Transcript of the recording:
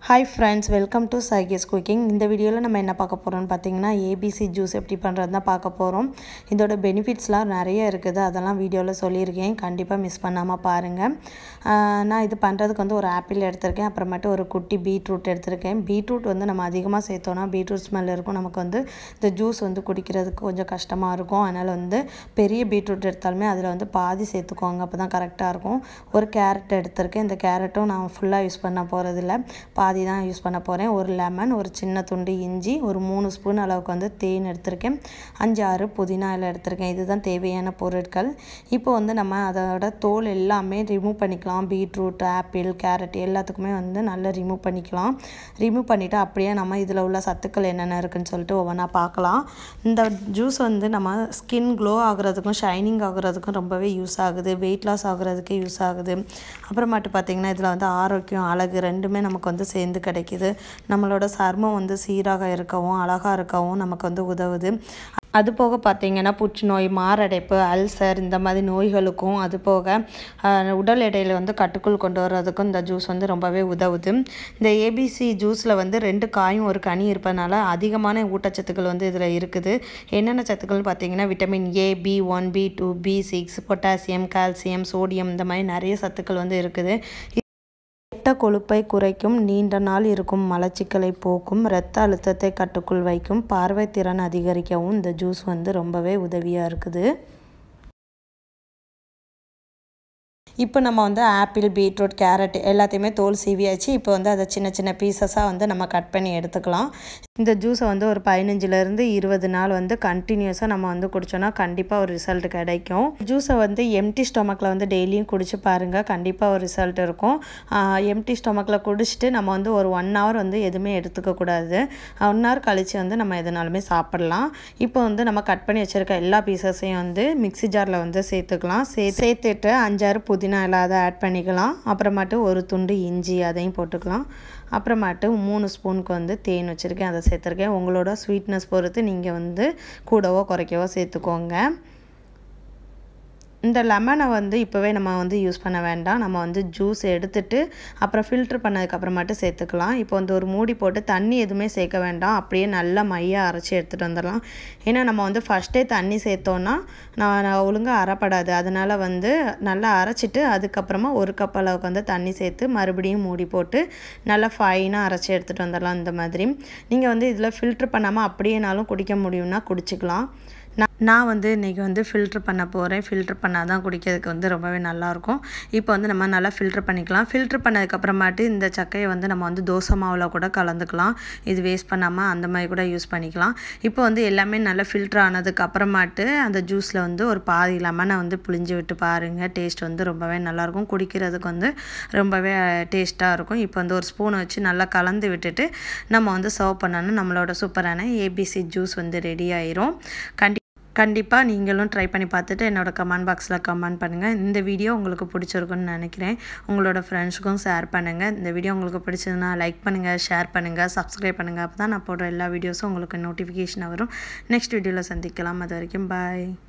hi friends welcome to சைகேஸ் cooking இந்த வீடியோவில் நம்ம என்ன பார்க்க போகிறோம்னு பார்த்தீங்கன்னா ஏபிசி ஜூஸ் எப்படி பண்ணுறது தான் பார்க்க போகிறோம் இதோட பெனிஃபிட்ஸ்லாம் நிறைய இருக்குது அதெல்லாம் வீடியோவில் சொல்லியிருக்கேன் கண்டிப்பாக மிஸ் பண்ணாமல் பாருங்கள் ஆஹ் நான் இது பண்ணுறதுக்கு வந்து ஒரு ஆப்பிள் எடுத்திருக்கேன் அப்புறமேட்டு ஒரு குட்டி பீட்ரூட் எடுத்திருக்கேன் பீட்ரூட் வந்து நம்ம அதிகமாக சேர்த்தோன்னா பீட்ரூட் ஸ்மெல் இருக்கும் நமக்கு வந்து இந்த ஜூஸ் வந்து குடிக்கிறதுக்கு கொஞ்சம் கஷ்டமாக இருக்கும் அதனால் வந்து பெரிய பீட்ரூட் எடுத்தாலுமே அதில் வந்து பாதி சேர்த்துக்கோங்க அப்போ தான் கரெக்டாக இருக்கும் ஒரு கேரட் எடுத்திருக்கேன் இந்த கேரட்டும் நான் ஃபுல்லாக யூஸ் பண்ண போகிறதில்ல பாதி தான் யூஸ் பண்ண போகிறேன் ஒரு லெமன் ஒரு சின்ன துண்டு இஞ்சி ஒரு மூணு ஸ்பூன் அளவுக்கு வந்து தேன் எடுத்திருக்கேன் அஞ்சு ஆறு புதினா இலை எடுத்திருக்கேன் இதுதான் தேவையான பொருட்கள் இப்போ வந்து நம்ம அதோட தோல் எல்லாமே ரிமூவ் பண்ணிக்கலாம் பீட்ரூட் ஆப்பிள் கேரட் எல்லாத்துக்குமே வந்து நல்லா ரிமூவ் பண்ணிக்கலாம் ரிமூவ் பண்ணிவிட்டு அப்படியே நம்ம இதில் உள்ள சத்துக்கள் என்னென்ன இருக்குன்னு சொல்லிட்டு ஒவ்வொன்றா பார்க்கலாம் இந்த ஜூஸ் வந்து நம்ம ஸ்கின் க்ளோ ஆகுறதுக்கும் ஷைனிங் ஆகுறதுக்கும் ரொம்பவே யூஸ் ஆகுது வெயிட் லாஸ் ஆகுறதுக்கு யூஸ் ஆகுது அப்புறமாட்டு பார்த்திங்கன்னா இதில் வந்து ஆரோக்கியம் அழகு ரெண்டுமே நமக்கு வந்து சேர்ந்து கிடைக்குது நம்மளோட சர்மம் வந்து சீராக இருக்கவும் அழகாக இருக்கவும் நமக்கு வந்து உதவுது அது போக பார்த்தீங்கன்னா புற்றுநோய் மாரடைப்பு அல்சர் இந்த மாதிரி நோய்களுக்கும் அது போக ஆஹ், உடல் எடையில் வந்து கட்டுக்குள் கொண்டு வர்றதுக்கும் இந்த ஜூஸ் வந்து ரொம்பவே உதவுது இந்த ஏபிசி ஜூஸில் வந்து ரெண்டு காயும் ஒரு கனி இருப்பதனால அதிகமான ஊட்டச்சத்துக்கள் வந்து இதில் இருக்குது என்னென்ன சத்துக்கள்னு பார்த்தீங்கன்னா vitamin A B one B two B six potassium calcium sodium இந்த மாதிரி நிறைய சத்துக்கள் வந்து இருக்குது கெட்ட கொழுப்பை குறைக்கும் நீண்ட நாள் இருக்கும் மலச்சிக்கலை போக்கும் இரத்த அழுத்தத்தை கட்டுக்குள் வைக்கும் பார்வை திறன் அதிகரிக்கவும் இந்த ஜூஸ் வந்து ரொம்பவே உதவியாக இருக்குது இப்போ நம்ம வந்து ஆப்பிள் பீட்ரூட் கேரட் எல்லாத்தையுமே தோல் சீவியாச்சு இப்போ வந்து அதை சின்ன சின்ன பீசஸாக வந்து நம்ம கட் பண்ணி எடுத்துக்கலாம் இந்த ஜூஸை வந்து ஒரு பதினஞ்சுலேருந்து இருபது நாள் வந்து கண்டினியூஸாக நம்ம வந்து குடித்தோன்னா கண்டிப்பாக ஒரு ரிசல்ட் கிடைக்கும் ஜூஸை வந்து எம்டி ஸ்டொமக்கில் வந்து டெய்லியும் குடிச்சு பாருங்கள் கண்டிப்பாக ஒரு ரிசல்ட் இருக்கும் எம்டி ஸ்டொமக்கில் குடிச்சிட்டு நம்ம வந்து ஒரு ஒன் ஹவர் வந்து எதுவுமே எடுத்துக்கக்கூடாது ஒன் ஹவர் கழித்து வந்து நம்ம எதுனாலுமே சாப்பிட்லாம் இப்போ வந்து நம்ம கட் பண்ணி வச்சுருக்க எல்லா பீசஸையும் வந்து மிக்ஸி ஜாரில் வந்து சேர்த்துக்கலாம் சே சேர்த்துட்டு அஞ்சாறு புதினா எல்லாம் அதை ஆட் பண்ணிக்கலாம் அப்புறமாட்டு ஒரு துண்டு இஞ்சி அதையும் போட்டுக்கலாம் அப்புறமாட்டு மூணு ஸ்பூனுக்கு வந்து தேன் வச்சுருக்கேன் அதை சேர்த்துருக்கேன் உங்களோட ஸ்வீட்னஸ் பொறுத்து நீங்கள் வந்து கூடவோ குறைக்கவோ சேர்த்துக்கோங்க இந்த லெமனை வந்து இப்போவே நம்ம வந்து யூஸ் பண்ண வேண்டாம் நம்ம வந்து ஜூஸ் எடுத்துட்டு அப்புறம் ஃபில்ட்ரு பண்ணதுக்கப்புறமாட்டு சேர்த்துக்கலாம் இப்போ வந்து ஒரு மூடி போட்டு தண்ணி எதுவுமே சேர்க்க வேண்டாம் அப்படியே நல்லா மையாக அரைச்சி எடுத்துகிட்டு வந்துடலாம் ஏன்னா நம்ம வந்து ஃபஸ்ட்டே தண்ணி சேர்த்தோன்னா நான் ஒழுங்காக அரைப்படாது அதனால் வந்து நல்லா அரைச்சிட்டு அதுக்கப்புறமா ஒரு கப் அளவுக்கு வந்து தண்ணி சேர்த்து மறுபடியும் மூடி போட்டு நல்லா ஃபைனாக அரைச்சி எடுத்துகிட்டு வந்துடலாம் இந்த மாதிரி நீங்கள் வந்து இதில் ஃபில்ட்ரு பண்ணாமல் அப்படியேனாலும் குடிக்க முடியும்னா குடிச்சிக்கலாம் நான் நான் வந்து இன்றைக்கி வந்து ஃபில்ட்ரு பண்ண போகிறேன் ஃபில்ட்ரு பண்ணால் தான் குடிக்கிறதுக்கு வந்து ரொம்பவே நல்லாயிருக்கும் இப்போ வந்து நம்ம நல்லா ஃபில்ட்ரு பண்ணிக்கலாம் ஃபில்ட்ரு பண்ணதுக்கப்புறமாட்டு இந்த சக்கையை வந்து நம்ம வந்து தோசை மாவில் கூட கலந்துக்கலாம் இது வேஸ்ட் பண்ணாமல் அந்த மாதிரி கூட யூஸ் பண்ணிக்கலாம் இப்போ வந்து எல்லாமே நல்லா ஃபில்ட்ரு ஆனதுக்கு அப்புறமாட்டு அந்த ஜூஸில் வந்து ஒரு பாதி லெமனை வந்து புளிஞ்சு விட்டு பாருங்கள் டேஸ்ட் வந்து ரொம்பவே நல்லாயிருக்கும் குடிக்கிறதுக்கு வந்து ரொம்பவே டேஸ்ட்டாக இருக்கும் இப்போ வந்து ஒரு ஸ்பூனை வச்சு நல்லா கலந்து விட்டுட்டு நம்ம வந்து சர்வ் பண்ணணும் நம்மளோட சூப்பரான ஏபிசி ஜூஸ் வந்து ரெடி ஆயிரும் கண்டி கண்டிப்பாக நீங்களும் ட்ரை பண்ணி பார்த்துட்டு என்னோட கமெண்ட் பாக்ஸில் கமெண்ட் பண்ணுங்கள் இந்த வீடியோ உங்களுக்கு பிடிச்சிருக்குன்னு நினைக்கிறேன் உங்களோட ஃப்ரெண்ட்ஸுக்கும் ஷேர் பண்ணுங்கள் இந்த வீடியோ உங்களுக்கு பிடிச்சதுன்னா லைக் பண்ணுங்கள் ஷேர் பண்ணுங்கள் சப்ஸ்கிரைப் பண்ணுங்கள் அப்போ தான் நான் போடுற எல்லா வீடியோஸும் உங்களுக்கு நோட்டிஃபிகேஷன் வரும் நெக்ஸ்ட் வீடியோவில் சந்திக்கலாம் அது வரைக்கும் பாய்